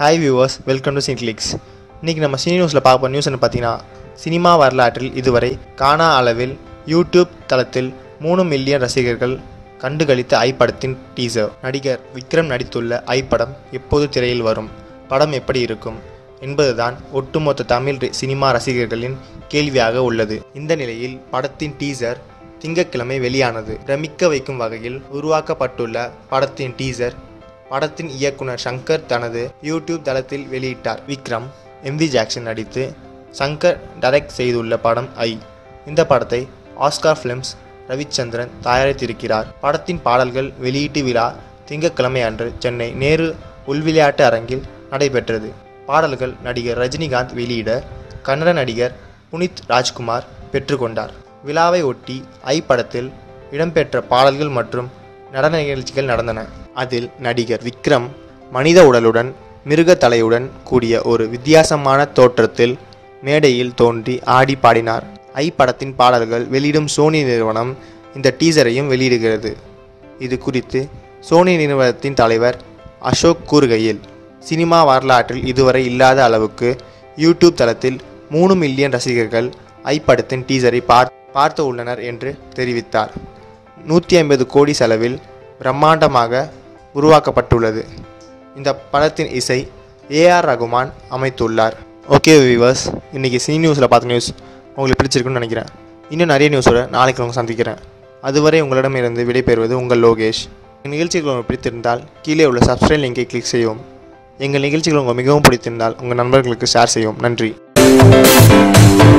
hi viewers welcome to Cineclicks இன்றைக்கி நம்ம cine நியூஸில் பார்க்க போகிற நியூஸ்னு பார்த்தீங்கன்னா சினிமா வரலாற்றில் இதுவரை காணா அளவில் யூடியூப் தளத்தில் மூணு மில்லியன் ரசிகர்கள் கண்டுகளித்த ஐ படத்தின் டீசர் நடிகர் விக்ரம் நடித்துள்ள ஐ படம் எப்போது திரையில் வரும் படம் எப்படி இருக்கும் என்பதுதான் ஒட்டுமொத்த தமிழ் ரி- சினிமா ரசிகர்களின் கேள்வியாக உள்ளது இந்த நிலையில் படத்தின் டீசர் திங்கட்கிழமை வெளியானது பிரமிக்க வைக்கும் வகையில் உருவாக்கப்பட்டுள்ள படத்தின் டீசர் படத்தின் இயக்குனர் சங்கர் தனது யூடியூப் தளத்தில் வெளியிட்டார் விக்ரம் எம்வி ஜாக்சன் நடித்து சங்கர் டைரக்ட் செய்துள்ள படம் ஐ இந்த படத்தை ஆஸ்கார் ஃபிலிம்ஸ் ரவிச்சந்திரன் தயாரித்திருக்கிறார் படத்தின் பாடல்கள் வெளியீட்டு விழா திங்கட்கிழமை அன்று சென்னை நேரு உள்விளையாட்டு அரங்கில் நடைபெற்றது பாடல்கள் நடிகர் ரஜினிகாந்த் வெளியிட கன்னட நடிகர் புனித் ராஜ்குமார் பெற்றுக்கொண்டார் விழாவை ஒட்டி ஐ படத்தில் இடம்பெற்ற பாடல்கள் மற்றும் நடன நிகழ்ச்சிகள் நடந்தன அதில் நடிகர் விக்ரம் மனித உடலுடன் மிருக தலையுடன் கூடிய ஒரு வித்தியாசமான தோற்றத்தில் மேடையில் தோன்றி ஆடி பாடினார் ஐ படத்தின் பாடல்கள் வெளியிடும் சோனி நிறுவனம் இந்த டீசரையும் வெளியிடுகிறது இது குறித்து சோனி நிறுவனத்தின் தலைவர் அசோக் கூறுகையில் சினிமா வரலாற்றில் இதுவரை இல்லாத அளவுக்கு யூடியூப் தளத்தில் மூணு மில்லியன் ரசிகர்கள் ஐ படத்தின் டீசரை பார் பார்த்து உள்ளனர் என்று தெரிவித்தார் நூற்றி ஐம்பது கோடி செலவில் பிரம்மாண்டமாக உருவாக்கப்பட்டுள்ளது இந்த படத்தின் இசை ஏஆர் ரகுமான் அமைத்துள்ளார் ஓகே வியூவர்ஸ் இன்றைக்கி சி நியூஸில் பார்த்த நியூஸ் உங்களுக்கு பிடிச்சிருக்குன்னு நினைக்கிறேன் இன்னும் நிறைய நியூஸோட நாளைக்கு உங்களை சந்திக்கிறேன் அதுவரை உங்களிடமிருந்து விடைபெறுவது உங்கள் லோகேஷ் எங்கள் நிகழ்ச்சிகள் உங்களுக்கு பிடித்திருந்தால் கீழே உள்ள சப்ஸ்கிரைப் லிங்கை கிளிக் செய்யவும் எங்கள் நிகழ்ச்சிகள் உங்களுக்கு மிகவும் பிடித்திருந்தால் உங்கள் நண்பர்களுக்கு ஷேர் செய்யவும் நன்றி